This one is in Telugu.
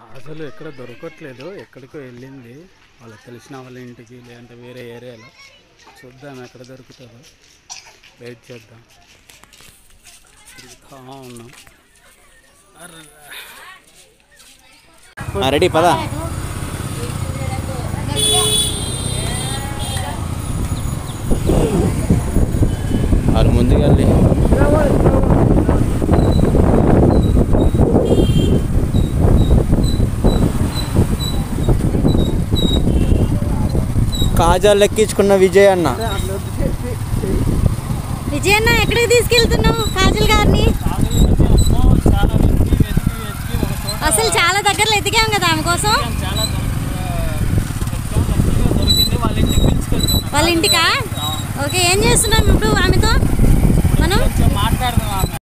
అసలు ఎక్కడ దొరకట్లేదు ఎక్కడికో వెళ్ళింది వాళ్ళకి తెలిసిన వాళ్ళ ఇంటికి లేదంటే వేరే ఏరియాలో చూద్దాం ఎక్కడ దొరుకుతుందో వెయిట్ చేద్దాం తిరుగుతా ఉన్నాం అర్రే. రెడీ పదా వాళ్ళు ముందుగా వెళ్ళి కాజాలు ఎక్కించుకున్న విజయ్ అన్న విజయన్న ఎక్కడికి తీసుకెళ్తున్నావు కాజల్ గారిని చాలా వెతికి వెతికి వెతికి ఒక చోట అసలు చాలా దగ్గరలో ఎదిగాం కదా ఆమె కోసం చాలా దొరికింది వాళ్ళ ఇంటికి పిలుచుకెళ్తున్నాం వాళ్ళ ఇంటికా ఓకే ఏం చేస్తున్నాం ఇప్పుడు ఆమెతో మనం కొంచెం మాట్లాడదాం ఆమెతో